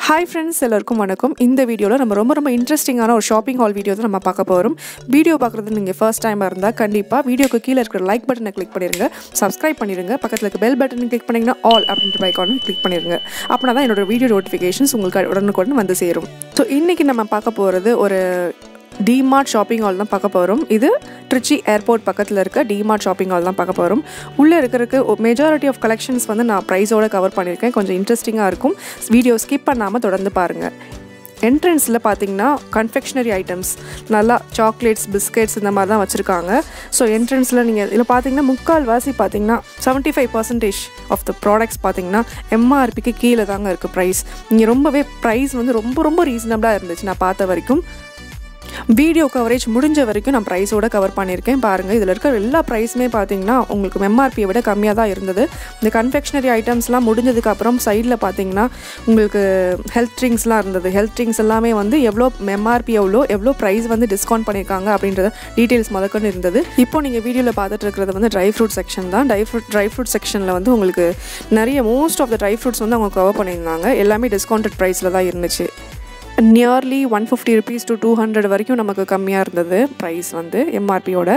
hi friends எல்லாருக்கும் வணக்கம் இந்த வீடியோவில் நம்ம ரொம்ப ரொம்ப இன்ட்ரெஸ்டிங்கான ஒரு ஷாப்பிங் ஹால் வீடியோ தான் நம்ம பார்க்க போகிறோம் வீடியோ பார்க்குறது நீங்கள் ஃபர்ஸ்ட் டைமாக இருந்தால் கண்டிப்பாக வீடியோக்கு கீழே இருக்கிற லைக் பட்டனை கிளிக் பண்ணிடுங்க சப்ஸ்கிரைப் பண்ணிடுங்க பக்கத்தில் இருக்க பெல் பட்டனை கிளிக் பண்ணிங்கன்னா ஆல் அப்படின்ற பைக்கானும் கிளிக் பண்ணிடுங்க அப்படின்னா தான் என்னோட வீடியோ நோட்டிஃபிகேஷன்ஸ் உங்களுக்கு உடனுக்குடன் வந்து சேரும் ஸோ இன்றைக்கி நம்ம பார்க்க போகிறது ஒரு டிமார்ட் ஷாப்பிங் ஹால் தான் பார்க்க போகிறோம் இது ட்ரிச்சி ஏர்போர்ட் பக்கத்தில் இருக்க டிமார்ட் ஷாப்பிங் ஹால் தான் பார்க்க போகிறோம் உள்ளே இருக்கிறதுக்கு மெஜாரிட்டி ஆஃப் கலெக்ஷன்ஸ் வந்து நான் ப்ரைஸோட கவர் பண்ணியிருக்கேன் கொஞ்சம் இன்ட்ரெஸ்டிங்காக இருக்கும் வீடியோ ஸ்கிப் பண்ணாமல் தொடர்ந்து பாருங்கள் என்ட்ரன்ஸில் பார்த்தீங்கன்னா கன்ஃபெக்ஷனரி ஐட்டம்ஸ் நல்லா சாக்லேட்ஸ் பிஸ்கெட்ஸ் இந்த மாதிரி தான் வச்சுருக்காங்க ஸோ என்ட்ரன்ஸில் நீங்கள் இதில் பார்த்தீங்கன்னா முக்கால் வாசி பார்த்தீங்கன்னா seventy five percentage of the products பார்த்தீங்கன்னா எம்ஆர்பிக்கு கீழே தாங்க இருக்குது ப்ரைஸ் இங்கே ரொம்பவே ப்ரைஸ் வந்து ரொம்ப ரொம்ப ரீசனபிளாக இருந்துச்சு நான் பார்த்த வரைக்கும் வீடியோ கவரேஜ் முடிஞ்ச வரைக்கும் நான் ப்ரைஸோட கவர் பண்ணியிருக்கேன் பாருங்கள் இதில் இருக்கிற எல்லா ப்ரைஸுமே பார்த்தீங்கன்னா உங்களுக்கு எம்ஆர்பியை விட கம்மியாக தான் இருந்தது இந்த கன்ஃபெக்ஷனரி ஐட்டம்ஸ்லாம் முடிஞ்சதுக்கப்புறம் சைடில் பார்த்தீங்கன்னா உங்களுக்கு ஹெல்த் ட்ரிங்க்ஸ்லாம் இருந்தது ஹெல்த் ட்ரிங்க்ஸ் எல்லாமே வந்து எவ்வளோ எம்ஆர்பி எவ்வளோ எவ்வளோ ப்ரைஸ் வந்து டிஸ்கவுண்ட் பண்ணியிருக்காங்க அப்படின்றத டீட்டெயில்ஸ் முதற்கொண்டு இருந்தது இப்போ நீங்கள் வீடியோவில் பார்த்துட்டு இருக்கிறது வந்து ட்ரை ஃப்ரூட் செக்ஷன் தான் ட்ரை ஃப்ரூட் ட்ரை ஃப்ரூட் செக்ஷனில் வந்து உங்களுக்கு நிறைய most of the dry fruits வந்து அவங்க கவர் பண்ணியிருந்தாங்க எல்லாமே டிஸ்கவுண்டட் ப்ரைஸில் தான் இருந்துச்சு nearly one fifty rupees to two hundred வரைக்கும் நமக்கு கம்மியாக இருந்தது ப்ரைஸ் வந்து எம்ஆர்பியோட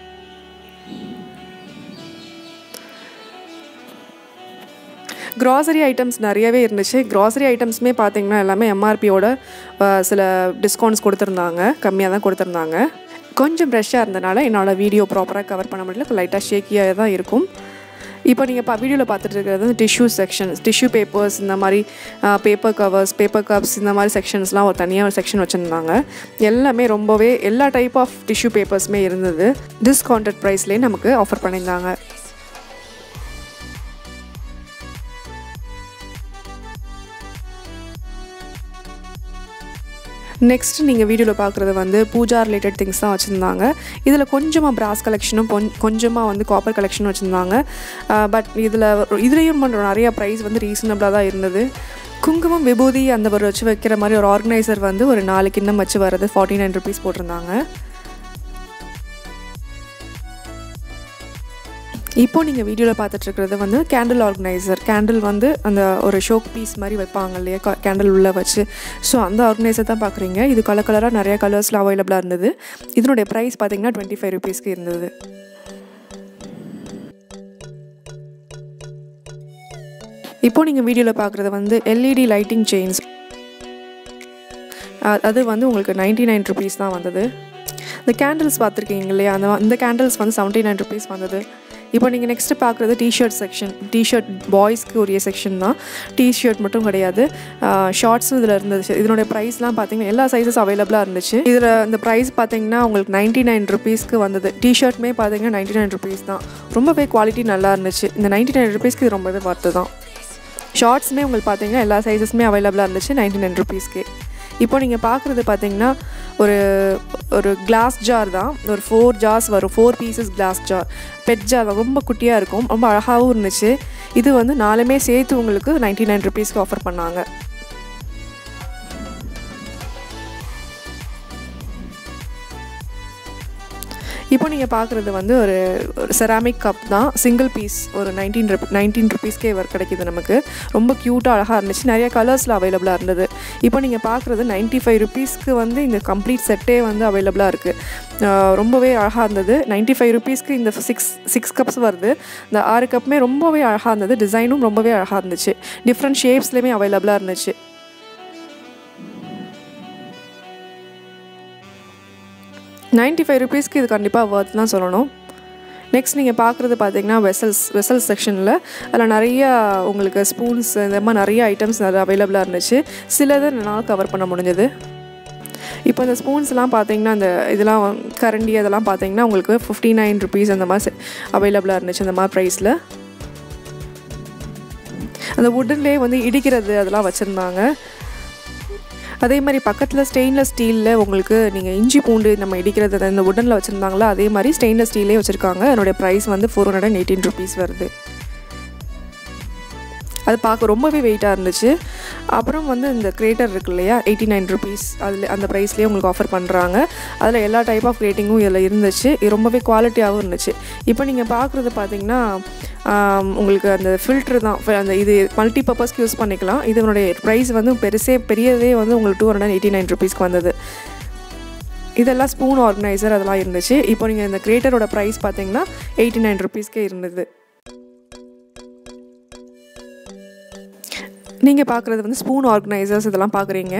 க்ராசரி ஐட்டம்ஸ் நிறையவே இருந்துச்சு க்ராசரி ஐட்டம்ஸுமே பார்த்தீங்கன்னா எல்லாமே எம்ஆர்பியோட சில டிஸ்கவுண்ட்ஸ் கொடுத்துருந்தாங்க கம்மியாக தான் கொடுத்துருந்தாங்க கொஞ்சம் ப்ரெஷ்ஷாக இருந்தனால என்னால் வீடியோ ப்ராப்பராக கவர் பண்ண முடியல லைட்டாக ஷேக்கியாக தான் இருக்கும் இப்போ நீங்கள் இப்போ வீடியோவில் பார்த்துட்டு இருக்கிறது வந்து டிஷ்யூ செக்ஷன் டிஷ்யூ பேப்பர்ஸ் இந்த மாதிரி பேப்பர் கவர்ஸ் பேப்பர் கப்ஸ் இந்த மாதிரி செக்ஷன்ஸ்லாம் ஒரு தனியாக ஒரு செக்ஷன் வச்சுருந்தாங்க எல்லாமே ரொம்பவே எல்லா டைப் ஆஃப் டிஷ்யூ பேப்பர்ஸுமே இருந்தது டிஸ்கவுண்டட் ப்ரைஸ்லேயே நமக்கு ஆஃபர் பண்ணியிருந்தாங்க நெக்ஸ்ட் நீங்கள் வீடியோவில் பார்க்குறது வந்து பூஜா ரிலேட்டட் திங்ஸ் தான் வச்சுருந்தாங்க இதில் கொஞ்சமாக பிராஸ் கலெக்ஷனும் கொஞ்சமாக வந்து காப்பர் கலெக்ஷனும் வச்சுருந்தாங்க பட் இதில் இதுலேயும் நிறைய ப்ரைஸ் வந்து ரீசனபிளாக தான் இருந்தது குங்குமம் விபூதி அந்த ஒரு வச்சு வைக்கிற மாதிரி ஒரு ஆர்கனைசர் வந்து ஒரு நாலு கிண்ணம் வச்சு வர்றது ஃபார்ட்டி நைன் ருபீஸ் போட்டிருந்தாங்க இப்போ நீங்கள் வீடியோவில் பார்த்துட்ருக்கிறது வந்து கேண்டில் ஆர்கனைசர் கேண்டில் வந்து அந்த ஒரு ஷோக் பீஸ் மாதிரி வைப்பாங்க இல்லையா கேண்டில் உள்ளே வச்சு ஸோ அந்த ஆர்கனைசர் தான் பார்க்குறீங்க இது கலர் கலராக நிறையா கலர்ஸில் அவைலபிளாக இருந்தது இதனுடைய ப்ரைஸ் பார்த்தீங்கன்னா டுவெண்ட்டி ஃபைவ் ருபீஸ்க்கு இருந்தது இப்போ நீங்கள் வீடியோவில் பார்க்குறது வந்து எல்இடி லைட்டிங் செயின்ஸ் அது வந்து உங்களுக்கு நைன்டி நைன் ருபீஸ் தான் வந்தது இந்த கேண்டில்ஸ் பார்த்துருக்கீங்க இல்லையா அந்த இந்த கேண்டில்ஸ் வந்து செவன்ட்டி நைன் ருபீஸ் வந்தது இப்போ நீங்கள் நெக்ஸ்ட்டு பார்க்குறது டிஷர்ட் செக்ஷன் டிஷர்ட் பாய்ஸ்க்கு உரிய செக்ஷன் தான் டிஷர்ட் மட்டும் கிடையாது ஷார்ட்ஸும் இதில் இருந்துச்சு இதனுடைய ப்ரைஸ்லாம் பார்த்தீங்கன்னா எல்லா சைஸஸ் அவைலபிளாக இருந்துச்சு இதில் இந்த ப்ரைஸ் பார்த்தீங்கன்னா உங்களுக்கு நைன்ட்டி நைன் ருபீஸ்க்கு வந்தது டிஷர்ட்டுமே பார்த்தீங்கன்னா நைன்ட்டி நைன் ருபீஸ் தான் ரொம்பவே குவாலிட்டி நல்லா இருந்துச்சு இந்த நைன்ட்டி நைன் ருபீஸ்க்கு இது ரொம்பவே வர்த்து தான் ஷார்ட்ஸுமே உங்களுக்கு பார்த்தீங்கன்னா எல்லா சைஸஸுமே அவைலபிளாக இருந்துச்சு நைன்ட்டி நைன் ருபீஸ்க்கு இப்போ நீங்கள் பார்க்குறது பார்த்தீங்கன்னா ஒரு ஒரு கிளாஸ் ஜார் தான் ஒரு ஃபோர் ஜார்ஸ் வரும் four pieces glass jar pet jar தான் ரொம்ப குட்டியாக இருக்கும் ரொம்ப அழகாகவும் இருந்துச்சு இது வந்து நாலுமே சேர்த்து உங்களுக்கு நைன்ட்டி நைன் ருபீஸ்க்கு ஆஃபர் பண்ணாங்க இப்போ நீங்கள் பார்க்குறது வந்து ஒரு ஒரு செராமிக் கப் தான் சிங்கிள் பீஸ் ஒரு நைன்டீன் ருப் நைன்டீன் ருபீஸ்க்கே வர் கிடைக்கிது நமக்கு ரொம்ப க்யூட்டாக அழகாக இருந்துச்சு நிறைய கலர்ஸில் அவைலபிளாக இருந்தது இப்போ நீங்கள் பார்க்குறது நைன்ட்டி ஃபைவ் ருபீஸ்க்கு வந்து இந்த கம்ப்ளீட் செட்டே வந்து அவைலபிளாக இருக்குது ரொம்பவே அழகாக இருந்தது நைன்ட்டி ஃபைவ் ருபீஸ்க்கு இந்த சிக்ஸ் சிக்ஸ் கப்ஸ் வருது இந்த ஆறு கப்புமே ரொம்பவே அழகாக இருந்தது டிசைனும் ரொம்பவே அழகாக இருந்துச்சு டிஃப்ரெண்ட் ஷேப்ஸ்லேயுமே அவைலபிளாக இருந்துச்சு நைன்ட்டி ஃபைவ் ருபீஸ்க்கு இது கண்டிப்பாக ஒர்த் தான் சொல்லணும் நெக்ஸ்ட் நீங்கள் பார்க்குறது பார்த்தீங்கன்னா வெசல்ஸ் வெசல்ஸ் செக்ஷனில் அதில் நிறைய உங்களுக்கு ஸ்பூன்ஸ் இந்த மாதிரி நிறைய ஐட்டம்ஸ் நிறைய அவைலபிளாக இருந்துச்சு சிலது என்னால் கவர் பண்ண முடிஞ்சது இப்போ இந்த ஸ்பூன்ஸ்லாம் பார்த்தீங்கன்னா இந்த இதெல்லாம் கரண்டி அதெல்லாம் பார்த்தீங்கன்னா உங்களுக்கு ஃபிஃப்டி நைன் ருபீஸ் அந்த மாதிரி அவைலபிளாக இருந்துச்சு அந்த மாதிரி ப்ரைஸில் அந்த வுட்டன்லேயே வந்து இடிக்கிறது அதெல்லாம் வச்சுருந்தாங்க அதே மாதிரி பக்கத்தில் ஸ்டெயின்லெஸ் ஸ்டீலில் உங்களுக்கு நீங்கள் இஞ்சி பூண்டு நம்ம இடிக்கிறது இந்த உடனில் வச்சுருந்தாங்களோ அதே மாதிரி ஸ்டெயின்லெஸ் ஸ்டீலே வச்சுருக்காங்க அதனுடைய ப்ரைஸ் வந்து four hundred and eighteen rupees வருது அது பார்க்க ரொம்பவே வெயிட்டாக இருந்துச்சு அப்புறம் வந்து இந்த கிரேட்டர் இருக்கு இல்லையா எயிட்டி நைன் ருபீஸ் அதில் அந்த ப்ரைஸ்லேயே உங்களுக்கு ஆஃபர் பண்ணுறாங்க அதில் எல்லா டைப் ஆஃப் ரேட்டிங்கும் இதில் இருந்துச்சு இது ரொம்பவே குவாலிட்டியாகவும் இருந்துச்சு இப்போ நீங்கள் பார்க்குறது பார்த்தீங்கன்னா ஆம், உங்களுக்கு அந்த ஃபில்ட்ரு தான் fi- அந்த இது மல்டி பர்பஸ்க்கு யூஸ் பண்ணிக்கலாம் இதனுடைய ப்ரைஸ் வந்து பெருசே பெரியதே வந்து உங்களுக்கு டூ ஹண்ட்ரட் எயிட்டி நைன் ருபீஸ்க்கு வந்தது இதெல்லாம் ஸ்பூன் ஆர்கனைசர் அதெல்லாம் இருந்துச்சு இப்போ நீங்கள் இந்த கிரேட்டரோட ப்ரைஸ் பார்த்தீங்கன்னா எயிட்டி நைன் ருபீஸ்க்கே இருந்தது நீங்கள் பார்க்குறது வந்து ஸ்பூன் ஆர்கனைசர்ஸ் இதெல்லாம் பார்க்குறீங்க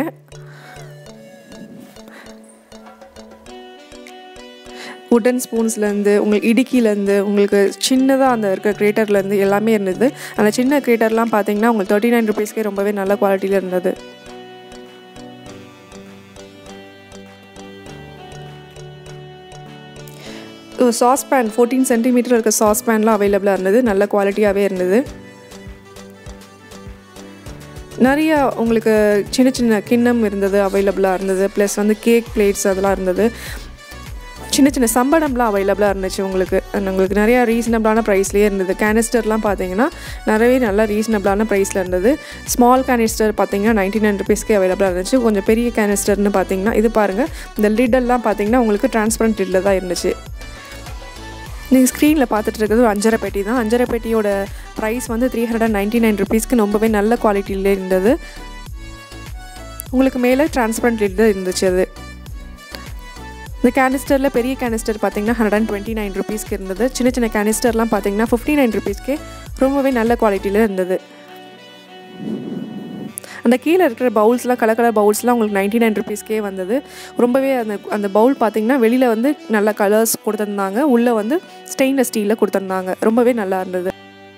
உட்டன் ஸ்பூன்ஸ்லேருந்து உங்களுக்கு இடுக்கிலேருந்து உங்களுக்கு சின்னதாக அந்த இருக்கிற கிரேட்டர்லேருந்து எல்லாமே இருந்தது அந்த சின்ன கிரேட்டர்லாம் பார்த்தீங்கன்னா உங்களுக்கு தேர்ட்டி நைன் ருபீஸ்க்கே ரொம்பவே நல்ல குவாலிட்டியில் இருந்தது சாஸ்பேன் ஃபோர்டீன் சென்டிமீட்டர் இருக்க சாஸ்பேன்லாம் அவைலபிளாக இருந்தது நல்ல குவாலிட்டியாகவே இருந்தது நிறைய உங்களுக்கு சின்ன சின்ன கிண்ணம் இருந்தது அவைலபிளாக இருந்தது ப்ளஸ் வந்து கேக் பிளேட்ஸ் அதெல்லாம் இருந்தது சின்ன சின்ன சம்பளம்லாம் அவைலபிளாக இருந்துச்சு உங்களுக்கு and உங்களுக்கு நிறையா ரீசனபிளான ப்ரைஸ்லேயே இருந்தது கேனிஸ்டர்லாம் பார்த்தீங்கன்னா நிறையவே நல்லா ரீசனபிளான ப்ரைஸில் இருந்தது ஸ்மால் கேனிஸ்டர் பார்த்தீங்கன்னா நைன்டி நைன் ருபீஸ்க்கே அவைலபிளாக இருந்துச்சு கொஞ்சம் பெரிய கேனிஸ்டர்னு பார்த்தீங்கன்னா இது பாருங்கள் இந்த லிடெல்லாம் பார்த்தீங்கன்னா உங்களுக்கு டிரான்ஸ்பரண்ட் லிட்டில் தான் இருந்துச்சு நீங்கள் ஸ்க்ரீனில் பார்த்துட்டு இருக்கிறது ஒரு அஞ்சரை பெட்டி தான் அஞ்சரை பெட்டியோட ப்ரைஸ் வந்து three hundred and ninety nine ருபீஸ்க்கு ரொம்பவே நல்ல குவாலிட்டியில் இருந்தது உங்களுக்கு மேலே டிரான்ஸ்பரண்ட் லிட் தான் இருந்துச்சு அது இந்த கேனிஸ்டரில் பெரிய கேனிஸ்டர் பார்த்தீங்கன்னா ஹண்ட்ரட் அண்ட் டுவெண்ட்டி நைன் ருபீஸ்க்கு இருந்தது சின்ன சின்ன கேனிஸ்டர்லாம் பார்த்தீங்கன்னா ஃபிஃப்டி நைன் ருபீஸ்க்கே ரொம்பவே நல்ல குவாலிட்டியில் இருந்தது அந்த கீழே இருக்கிற பவுல்ஸ்லாம் கலர் கலர் பவுல்ஸ்லாம் உங்களுக்கு நைன்ட்டி நைன் ருபீஸ்க்கே வந்தது ரொம்பவே அந்த அந்த பவுல் பார்த்தீங்கன்னா வெளியில் வந்து நல்ல கலர்ஸ் கொடுத்துருந்தாங்க உள்ளே வந்து ஸ்டெயின்லெஸ் ஸ்டீலில் கொடுத்துருந்தாங்க ரொம்பவே நல்லா இருந்தது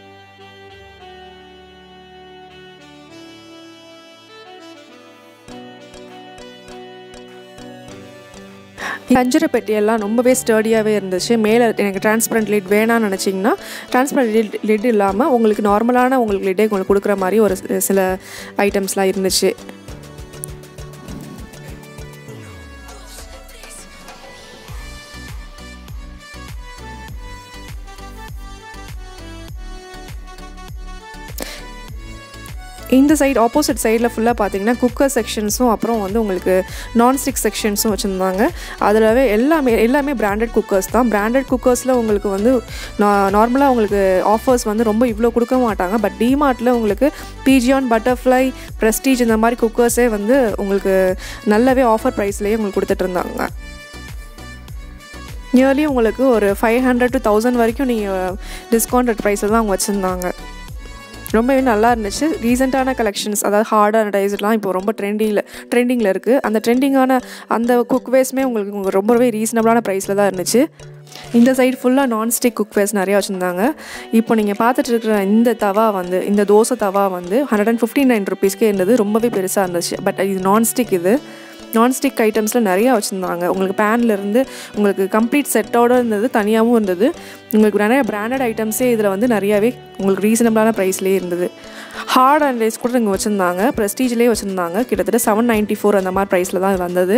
அஞ்சரை பெட்டியெல்லாம் ரொம்பவே ஸ்டர்டியாகவே இருந்துச்சு மேலே எனக்கு டிரான்ஸ்பரண்ட் லிட் வேணாம்னு நினச்சிங்கன்னா டிரான்ஸ்பரண்ட் லிட் லிட் இல்லாமல் உங்களுக்கு நார்மலான உங்களுக்கு லிட்டே உங்களுக்கு கொடுக்குற மாதிரி ஒரு சி- சில ஐட்டம்ஸ்லாம் இருந்துச்சு இந்த சைடு ஆப்போசிட் சைடில் ஃபுல்லாக பார்த்தீங்கன்னா குக்கர் செக்ஷன்ஸும் அப்புறம் வந்து உங்களுக்கு நான்ஸ்டிக் செக்ஷன்ஸும் வச்சுருந்தாங்க அதிலவே எல்லாமே எல்லாமே பிராண்டட் குக்கர்ஸ் தான் பிராண்டட் குக்கர்ஸில் உங்களுக்கு வந்து நார்மலாக உங்களுக்கு ஆஃபர்ஸ் வந்து ரொம்ப இவ்வளோ கொடுக்க மாட்டாங்க பட் டிமார்ட்டில் உங்களுக்கு பிஜியான் பட்டர்ஃப்ளை ப்ரெஸ்டீஜ் இந்த மாதிரி குக்கர்ஸே வந்து உங்களுக்கு நல்லாவே ஆஃபர் ப்ரைஸ்லேயே உங்களுக்கு கொடுத்துட்டு இருந்தாங்க நியர்லி உங்களுக்கு ஒரு ஃபைவ் ஹண்ட்ரட் டு தௌசண்ட் வரைக்கும் நீங்கள் டிஸ்கவுண்டட் ப்ரைஸில் தான் அவங்க வச்சுருந்தாங்க ரொம்பவே நல்லா இருந்துச்சு ரீசெண்டான கலெக்ஷன்ஸ் அதாவது ஹார்ட் அனடைஸ்லாம் இப்போ ரொம்ப ட்ரெண்டிங்கில் ட்ரெண்டிங்கில் இருக்குது அந்த ட்ரெண்டிங்கான அந்த குக்வேஸ்மே உங்களுக்கு உங்களுக்கு ரொம்பவே ரீசனபிளான ப்ரைஸில் தான் இருந்துச்சு இந்த சைடு ஃபுல்லாக நான்ஸ்டிக் குக்வேஸ் நிறையா வச்சுருந்தாங்க இப்போ நீங்கள் பார்த்துட்டு இருக்கிற இந்த தவா வந்து இந்த தோசை தவா வந்து ஹண்ட்ரட் அண்ட் ஃபிஃப்டி நைன் ருபீஸ்க்கே இருந்தது ரொம்பவே பெருசாக இருந்துச்சு பட் இது நான்ஸ்டிக் இது நான்ஸ்டிக் ஐட்டம்ஸில் நிறையா வச்சுருந்தாங்க உங்களுக்கு பேன்ல இருந்து உங்களுக்கு கம்ப்ளீட் செட்டோடு இருந்தது தனியாகவும் இருந்தது உங்களுக்கு நிறைய பிராண்டட் ஐட்டம்ஸே இதில் வந்து நிறையாவே உங்களுக்கு ரீசனபிளான ப்ரைஸ்லேயே இருந்தது ஹார்ட் அண்ட் ரைஸ் கூட இங்கே வச்சுருந்தாங்க ப்ரெஸ்டீஜ்லேயே வச்சுருந்தாங்க கிட்டத்தட்ட செவன் நைன்ட்டி ஃபோர் அந்த மாதிரி ப்ரைஸில் தான் இது வந்தது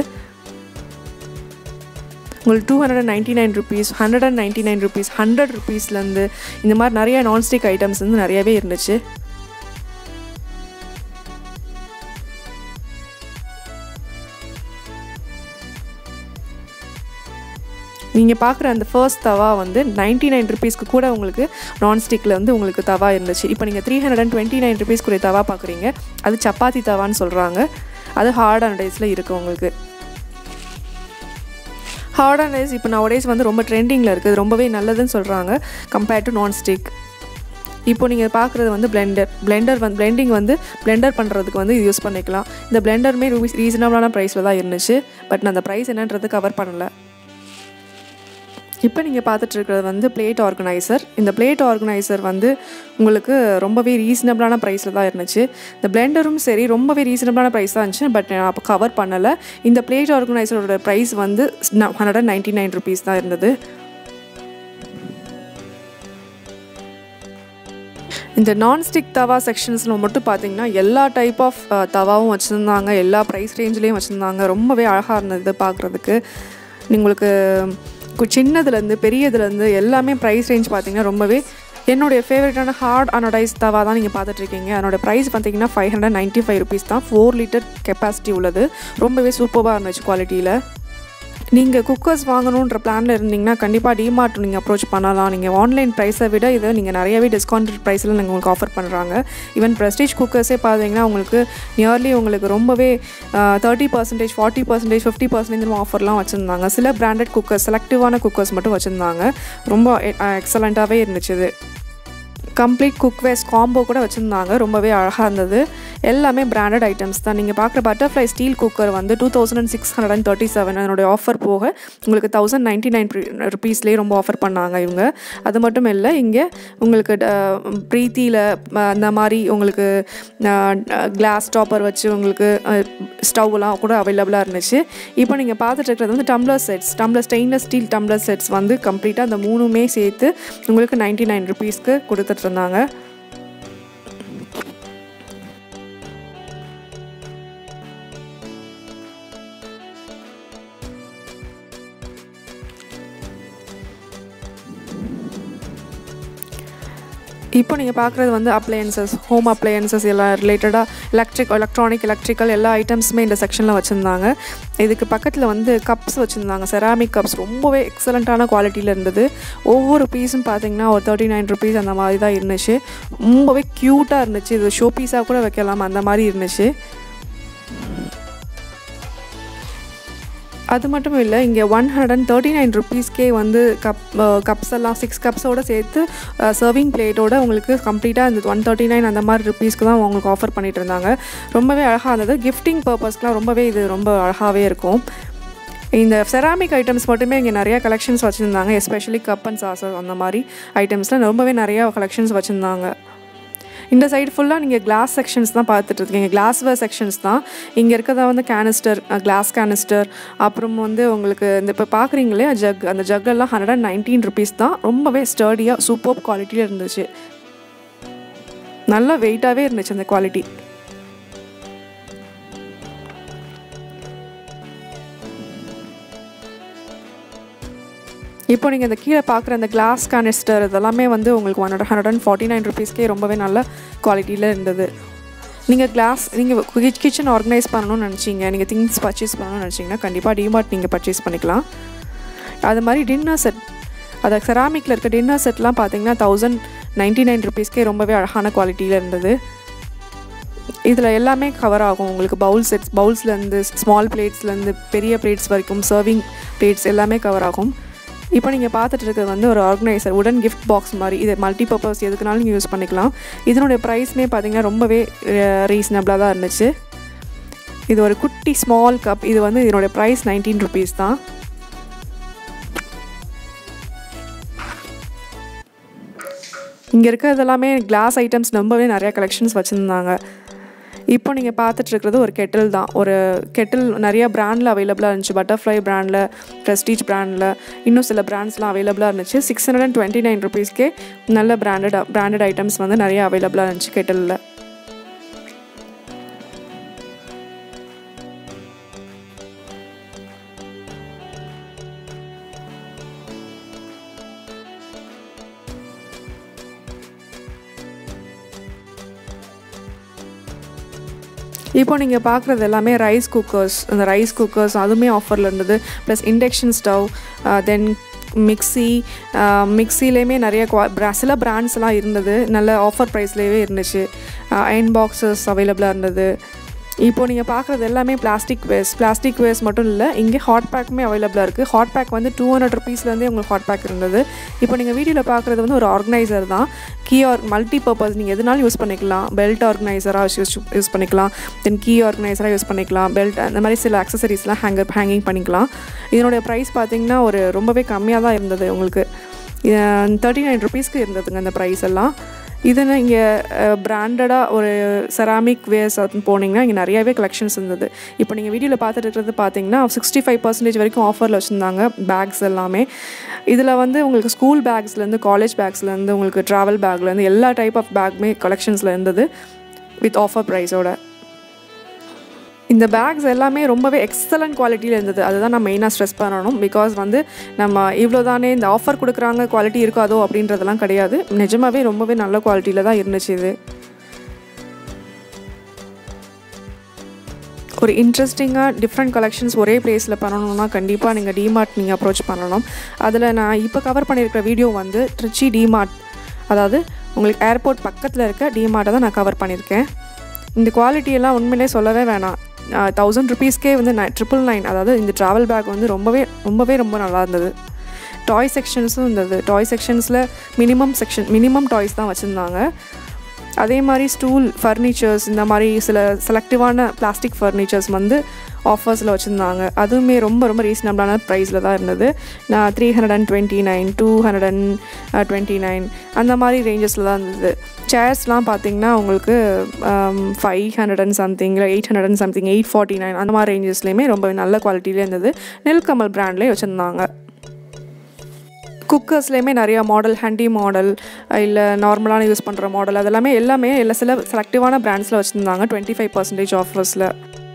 உங்களுக்கு two hundred ninety nine rupees hundred and ninety nine rupees hundred ருபீஸ்லேருந்து இந்த மாதிரி நிறைய நான்ஸ்டிக் ஐட்டம்ஸ் வந்து நிறையவே இருந்துச்சு நீங்கள் பார்க்குற அந்த ஃபர்ஸ்ட் தவா வந்து நைன்ட்டி நைன் ருபீஸ்க்கு கூட உங்களுக்கு நான்ஸ்டிக்கில் வந்து உங்களுக்கு தவா இருந்துச்சு இப்போ நீங்கள் three hundred and twenty nine ருபீஸ்க்குரிய தவா பார்க்குறீங்க அது சப்பாத்தி தவான்னு சொல்கிறாங்க அது ஹார்ட் அண்ட் ரைஸில் இருக்குது உங்களுக்கு ஹார்ட் அண்ட் ரைஸ் இப்போ நவடேஸ் வந்து ரொம்ப ட்ரெண்டிங்கில் இருக்குது ரொம்பவே நல்லதுன்னு சொல்கிறாங்க கம்பேர்ட் டு நான்ஸ்டிக் இப்போ நீங்கள் பார்க்குறது வந்து பிளெண்டர் பிளெண்டர் வந்து பிளெண்டிங் வந்து பிளெண்டர் பண்ணுறதுக்கு வந்து இது யூஸ் பண்ணிக்கலாம் இந்த பிளெண்டருமே ரீசனபிளான ப்ரைஸில் தான் இருந்துச்சு பட் நான் அந்த ப்ரைஸ் என்னன்றது கவர் பண்ணலை இப்போ நீங்கள் பார்த்துட்டு இருக்கிறது வந்து பிளேட் ஆர்கனைசர் இந்த பிளேட் ஆர்கனைசர் வந்து உங்களுக்கு ரொம்பவே ரீசனபிளான ப்ரைஸில் தான் இருந்துச்சு இந்த பிளெண்டரும் சரி ரொம்பவே ரீசனபிளான ப்ரைஸ் தான் இருந்துச்சு பட் நான் அப்போ கவர் பண்ணலை இந்த பிளேட் ஆர்கனைசரோட ப்ரைஸ் வந்து hundred and ninety nine rupees தான் இருந்தது இந்த நான்ஸ்டிக் தவா செக்ஷன்ஸில் மட்டும் பார்த்தீங்கன்னா எல்லா டைப் ஆஃப் தவாவும் வச்சுருந்தாங்க எல்லா ப்ரைஸ் ரேஞ்ச்லேயும் வச்சுருந்தாங்க ரொம்பவே அழகாக இருந்தது பார்க்குறதுக்கு உங்களுக்கு கு- சின்னதுலேருந்து பெரியதுலேருந்து எல்லாமே ப்ரைஸ் ரேஞ்ச் பார்த்தீங்கன்னா ரொம்பவே என்னுடைய ஃபேவரட்டான ஹார்ட் அனடைஸ் தவா தான் நீங்கள் பார்த்துட்ருக்கீங்க அதனோட ப்ரைஸ் பார்த்தீங்கன்னா five hundred ninety five rupees தான் ஃபோர் லிட்டர் கெப்பாசிட்டி உள்ளது ரொம்பவே சூப்பராக இருந்துச்சு குவாலிட்டியில் நீங்கள் குக்கர்ஸ் வாங்கணுன்ற பிளானில் இருந்தீங்கன்னா கண்டிப்பாக டிமார்ட் நீங்கள் அப்ரோச் பண்ணலாம் நீங்கள் ஆன்லைன் ப்ரைஸை விட இதை நீங்கள் நிறையவே டிஸ்கவுண்ட் ப்ரைஸில் நீங்கள் உங்களுக்கு ஆஃபர் பண்ணுறாங்க ஈவன் ப்ரெஸ்டீஜ் குக்கர்ஸே பார்த்தீங்கன்னா உங்களுக்கு நியர்லி உங்களுக்கு ரொம்பவே thirty percentage forty percentage fifty percentage ஆஃபர்லாம் வச்சுருந்தாங்க சில பிராண்டட் குக்கர்ஸ் செலக்டிவான குக்கர்ஸ் மட்டும் வச்சுருந்தாங்க ரொம்ப எக்ஸலண்ட்டாகவே இருந்துச்சு இது கம்ப்ளீட் குக்வேஸ் காம்போ கூட வச்சுருந்தாங்க ரொம்பவே அழகாக இருந்தது எல்லாமே பிராண்டட் ஐட்டம்ஸ் தான் நீங்கள் பார்க்குற பட்டர்ஃப்ளை ஸ்டீல் குக்கர் வந்து two thousand and six hundred and thirty seven அதனுடைய ஆஃபர் போக உங்களுக்கு தௌசண்ட் நைன்ட்டி நைன் ருபீஸ்லேயே ரொம்ப ஆஃபர் பண்ணாங்க இவங்க அது மட்டும் இல்லை இங்கே உங்களுக்கு ப்ரீத்தியில் அந்த மாதிரி உங்களுக்கு கிளாஸ் டாப்பர் வச்சு உங்களுக்கு ஸ்டவ்லாம் கூட அவைலபிளாக இருந்துச்சு இப்போ நீங்கள் பார்த்துட்டு இருக்கிறது வந்து tumbler sets tumbler stainless steel tumbler sets வந்து கம்ப்ளீட்டாக அந்த மூணுமே சேர்த்து உங்களுக்கு நைன்ட்டி நைன் ருபீஸ்க்கு கொடுத்துட்டு இருந்தாங்க இப்போ நீங்கள் பார்க்குறது வந்து அப்ளையன்சஸ் ஹோம் அப்ளையன்சஸ் எல்லாம் ரிலேட்டடாக எலக்ட்ரிக் எலக்ட்ரானிக் எலக்ட்ரிக்கல் எல்லா ஐட்டம்ஸுமே இந்த செக்ஷனில் வச்சுருந்தாங்க இதுக்கு பக்கத்தில் வந்து கப்ஸ் வச்சுருந்தாங்க செராமிக் கப்ஸ் ரொம்பவே எக்ஸலண்ட்டான குவாலிட்டியில் இருந்தது ஒவ்வொரு பீஸும் பார்த்தீங்கன்னா ஒரு தேர்ட்டி நைன் ருபீஸ் அந்த மாதிரி தான் இருந்துச்சு ரொம்பவே க்யூட்டாக இருந்துச்சு இது ஷோ பீஸாக கூட வைக்கலாம் அந்த மாதிரி இருந்துச்சு அது மட்டும் இல்லை இங்கே one hundred and thirty nine ருபீஸ்க்கே வந்து கப் கப்ஸ் எல்லாம் சிக்ஸ் கப்ஸோடு சேர்த்து சர்விங் பிளேட்டோட உங்களுக்கு கம்ப்ளீட்டாக இந்த ஒன் தேர்ட்டி நைன் அந்த மாதிரி ருபீஸ்க்கு தான் உங்களுக்கு ஆஃபர் பண்ணிகிட்டு இருந்தாங்க ரொம்பவே அழகாக இருந்தது கிஃப்டிங் பர்பஸ்க்குலாம் ரொம்பவே இது ரொம்ப அழகாகவே இருக்கும் இந்த செராமிக் ஐட்டம்ஸ் மட்டுமே இங்கே நிறையா கலெக்ஷன்ஸ் வச்சுருந்தாங்க எஸ்பெஷலி கப் அண்ட் சாசஸ் அந்த மாதிரி ஐட்டம்ஸில் ரொம்பவே நிறையா கலெக்ஷன்ஸ் வச்சுருந்தாங்க இந்த சைடு ஃபுல்லாக நீங்கள் கிளாஸ் செக்ஷன்ஸ் தான் பார்த்துட்டு இருக்கீங்க கிளாஸ்வேர் செக்ஷன்ஸ் தான் இங்கே இருக்கிறதா வந்து கேனிஸ்டர் கிளாஸ் கேனிஸ்டர் அப்புறம் வந்து உங்களுக்கு இந்த இப்போ பார்க்குறீங்களே ஜக் அந்த ஜக்கெல்லாம் ஹண்ட்ரட் அண்ட் நைன்டீன் ருபீஸ் தான் ரொம்பவே ஸ்டர்டியாக சூப்பர் குவாலிட்டியில் இருந்துச்சு நல்ல வெயிட்டாகவே இருந்துச்சு அந்த குவாலிட்டி இப்போ நீங்கள் இந்த கீழே பார்க்குற அந்த கிளாஸ் கானிஸ்டர் இதெல்லாமே வந்து உங்களுக்கு one hundred hundred and forty nine ருபீஸ்க்கே ரொம்பவே நல்ல குவாலிட்டியில் இருந்தது நீங்கள் கிளாஸ் நீங்கள் கிச்சன் ஆர்கனைஸ் பண்ணணும்னு நினச்சிங்க நீங்கள் திங்ஸ் பர்ச்சேஸ் பண்ணணும்னு நினச்சிங்கன்னா கண்டிப்பாக டிமார்ட் நீங்கள் பர்ச்சேஸ் பண்ணிக்கலாம் அது மாதிரி டின்னர் செட் அதை செராமிக்கில் இருக்க டின்னர் செட்லாம் பார்த்தீங்கன்னா தௌசண்ட் நைன்ட்டி நைன் ருபீஸ்க்கே ரொம்பவே அழகான குவாலிட்டியில் இருந்தது இதில் எல்லாமே கவர் ஆகும் உங்களுக்கு பவுல் செட்ஸ் பவுல்ஸ்லேருந்து ஸ்மால் பிளேட்ஸ்லேருந்து பெரிய பிளேட்ஸ் வரைக்கும் சர்விங் பிளேட்ஸ் எல்லாமே கவர் ஆகும் இப்போ நீங்கள் பார்த்துட்டு இருக்கிறது வந்து ஒரு ஆர்கனைசர் உடன் கிஃப்ட் பாக்ஸ் மாதிரி இது மல்டி பர்பஸ் எதுக்குனாலும் நீங்கள் யூஸ் பண்ணிக்கலாம் இதனுடைய ப்ரைஸ்மே பார்த்தீங்கன்னா ரொம்பவே ரீசனபிளாக தான் இருந்துச்சு இது ஒரு குட்டி ஸ்மால் கப் இது வந்து இதனுடைய ப்ரைஸ் நைன்டீன் ருபீஸ் தான் இங்கே இருக்கிறது எல்லாமே கிளாஸ் ஐட்டம்ஸ் ரொம்பவே நிறையா கலெக்ஷன்ஸ் வச்சுருந்தாங்க இப்போ நீங்கள் பார்த்துட்டு இருக்கிறது ஒரு கெட்டில் தான் ஒரு கெட்டில் நிறைய பிராண்டில் அவைலபிளாக இருந்துச்சு பட்டர்ஃப்ளை பிராண்டில் ப்ரெஸ்டீஜ் பிராண்டில் இன்னும் சில பிராண்ட்ஸ்லாம் அவைலபிளாக இருந்துச்சு six hundred and twenty nine ருபீஸ்க்கே நல்ல பிராண்டட் பிராண்டட் ஐட்டம்ஸ் வந்து நிறைய அவைலபிளாக இருந்துச்சு கெட்டிலில் இப்போ நீங்கள் பார்க்குறது எல்லாமே ரைஸ் குக்கர்ஸ் அந்த ரைஸ் குக்கர்ஸ் அதுவுமே ஆஃபரில் இருந்தது plus induction stove then mixie மிக்சிலேயுமே நிறைய குவா ப்ரா சில பிராண்ட்ஸ்லாம் இருந்தது நல்ல ஆஃபர் ப்ரைஸ்லேயே இருந்துச்சு அயன் பாக்ஸஸ் அவைலபிளாக இருந்தது இப்போ நீங்கள் பார்க்குறது எல்லாமே பிளாஸ்டிக் வேஸ்ட் பிளாஸ்டிக் வேஸ்ட் மட்டும் இல்லை இங்கே ஹாட் பேக்குமே அவைலபிளாக இருக்குது ஹாட் பேக் வந்து டூ ஹண்ட்ரட் ருபீஸ்லேருந்தே உங்களுக்கு ஹாட் பேக் இருந்தது இப்போ நீங்கள் வீடியோவில் பார்க்குறது வந்து ஒரு ஆர்கனைசர் தான் கீ ஆர் மல்டி பர்பஸ் நீங்கள் எதுனாலும் யூஸ் பண்ணிக்கலாம் பெல்ட் ஆர்கனைசராக யூஸ் யூஸ் பண்ணிக்கலாம் தென் கீ ஆர்கனைசராக யூஸ் பண்ணிக்கலாம் பெல்ட் அந்த மாதிரி சில அக்சசரிஸ்லாம் ஹேங்கர் ஹேங்கிங் பண்ணிக்கலாம் இதனுடைய ப்ரைஸ் பார்த்தீங்கன்னா ஒரு ரொம்பவே கம்மியாக தான் இருந்தது உங்களுக்கு தேர்ட்டி நைன் ருபீஸ்க்கு இருந்ததுங்க அந்த ப்ரைஸ் எல்லாம் இதுன்னு இங்கே பிராண்டடாக ஒரு செராமிக் வேர்ஸ் போனீங்கன்னா இங்கே நிறையாவே கலெக்ஷன்ஸ் இருந்தது இப்போ நீங்கள் வீடியோவில் பார்த்துட்டு இருக்கிறது பார்த்தீங்கன்னா சிக்ஸ்டி ஃபைவ் பர்சன்டேஜ் வரைக்கும் ஆஃபரில் வச்சுருந்தாங்க பேக்ஸ் எல்லாமே இதில் வந்து உங்களுக்கு ஸ்கூல் பேக்ஸ்லேருந்து காலேஜ் பேக்ஸ்லேருந்து உங்களுக்கு ட்ராவல் பேக்லேருந்து எல்லா டைப் ஆஃப் பேக்குமே கலெக்ஷன்ஸில் இருந்தது வித் ஆஃபர் ப்ரைஸோட இந்த பேக்ஸ் எல்லாமே ரொம்பவே எக்ஸலண்ட் குவாலிட்டியில் இருந்தது அதுதான் நான் மெயினாக ஸ்ட்ரெஸ் பண்ணணும் பிகாஸ் வந்து நம்ம இவ்வளோ தானே இந்த ஆஃபர் கொடுக்குறாங்க குவாலிட்டி இருக்காதோ அப்படின்றதெல்லாம் கிடையாது நிஜமாகவே ரொம்பவே நல்ல குவாலிட்டியில் தான் இருந்துச்சு இது ஒரு இன்ட்ரெஸ்டிங்காக டிஃப்ரெண்ட் கலெக்ஷன்ஸ் ஒரே பிளேஸில் பண்ணணும்னா கண்டிப்பாக நீங்கள் டிமார்ட் நீங்கள் அப்ரோச் பண்ணணும் அதில் நான் இப்போ கவர் பண்ணியிருக்கிற வீடியோ வந்து ட்ரிச்சி டிமார்ட் அதாவது உங்களுக்கு ஏர்போர்ட் பக்கத்தில் இருக்க டிமார்ட்டை தான் நான் கவர் பண்ணியிருக்கேன் இந்த குவாலிட்டியெல்லாம் உண்மையிலே சொல்லவே வேணாம் தௌசண்ட் ருபீஸ்க்கே வந்து நை ட்ரிபிள் நைன் அதாவது இந்த ட்ராவல் பேக் வந்து ரொம்பவே ரொம்பவே ரொம்ப நல்லா இருந்தது டாய் செக்ஷன்ஸும் இருந்தது டாய் செக்ஷன்ஸில் மினிமம் செக்ஷன் மினிமம் டாய்ஸ் தான் வச்சுருந்தாங்க அதே மாதிரி ஸ்டூல் ஃபர்னிச்சர்ஸ் இந்த மாதிரி சில செலக்டிவான பிளாஸ்டிக் ஃபர்னிச்சர்ஸ் வந்து ஆஃபர்ஸில் வச்சுருந்தாங்க அதுவுமே ரொம்ப ரொம்ப ரீசனபிளான ப்ரைஸில் தான் இருந்தது நான் three hundred and twenty nine two hundred and twenty nine அந்த மாதிரி ரேஞ்சஸில் தான் இருந்தது சேர்ஸ்லாம் பார்த்தீங்கன்னா உங்களுக்கு ஃபைவ் ஹண்ட்ரட் அண்ட் சம்திங் இல்லை eight hundred and something eight forty nine அந்த மாதிரி ரேஞ்சஸ்லேயுமே ரொம்ப நல்ல குவாலிட்டியிலே இருந்தது நெல்கமல் பிராண்ட்லேயே வச்சுருந்தாங்க குக்கர்ஸ்லேயுமே நிறையா மாடல் ஹேண்டி மாடல் இல்லை நார்மலான யூஸ் பண்ணுற மாடல் அதெல்லாமே எல்லாமே எல்லா சில செலக்டிவான பிராண்ட்ஸில் வச்சுருந்தாங்க டுவெண்ட்டி ஃபைவ் பர்சன்டேஜ் ஆஃபர்ஸில்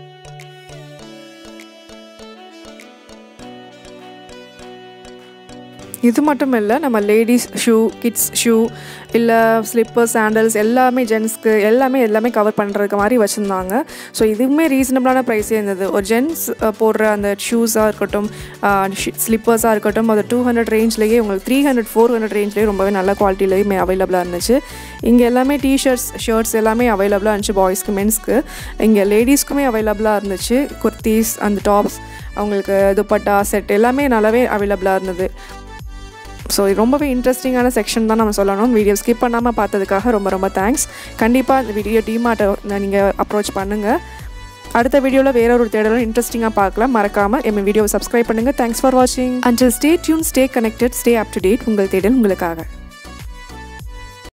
இது மட்டும் இல்லை நம்ம லேடிஸ் ஷூ கிட்ஸ் ஷூ இல்லை ஸ்லிப்பர் சாண்டல்ஸ் எல்லாமே ஜென்ஸ்க்கு எல்லாமே எல்லாமே கவர் பண்ணுறதுக்கு மாதிரி வச்சுருந்தாங்க ஸோ இதுவுமே ரீசனபிளான ப்ரைஸே இருந்தது ஒரு ஜென்ஸ் போடுற அந்த ஷூஸாக இருக்கட்டும் ஸ்லிப்பர்ஸாக இருக்கட்டும் அது டூ ஹண்ட்ரட் ரேஞ்ச்லேயே உங்களுக்கு த்ரீ ஹண்ட்ரட் ஃபோர் ஹண்ட்ரட் ரேஞ்ச்லேயே ரொம்பவே நல்ல குவாலிட்டிலேயுமே அவைலபிளாக இருந்துச்சு இங்கே எல்லாமே டிஷர்ட்ஸ் ஷர்ட்ஸ் எல்லாமே அவைலபிளாக இருந்துச்சு பாய்ஸ்க்கு மென்ஸ்க்கு இங்கே லேடிஸ்க்குமே அவைலபிளாக இருந்துச்சு குர்த்திஸ் அந்த டாப்ஸ் அவங்களுக்கு துப்பட்டா செட் எல்லாமே நல்லாவே அவைலபிளாக இருந்தது ஸோ இது ரொம்பவே இன்ட்ரெஸ்டிங்கான செக்ஷன் தான் நம்ம சொல்லணும் வீடியோ ஸ்கிப் பண்ணாமல் பார்த்ததுக்காக ரொம்ப ரொம்ப தேங்க்ஸ் கண்டிப்பாக இந்த வீடியோ டிமார்ட்டை நீங்கள் அப்ரோச் பண்ணுங்கள் அடுத்த வீடியோவில் வேற ஒரு தேடலும் இன்ட்ரெஸ்டிங்காக பார்க்கலாம் மறக்காமல் என் வீடியோவை சப்ஸ்கிரைப் பண்ணுங்கள் தேங்க்ஸ் ஃபார் வாட்சிங் and stay tune stay connected stay up to date உங்கள் தேடல் உங்களுக்காக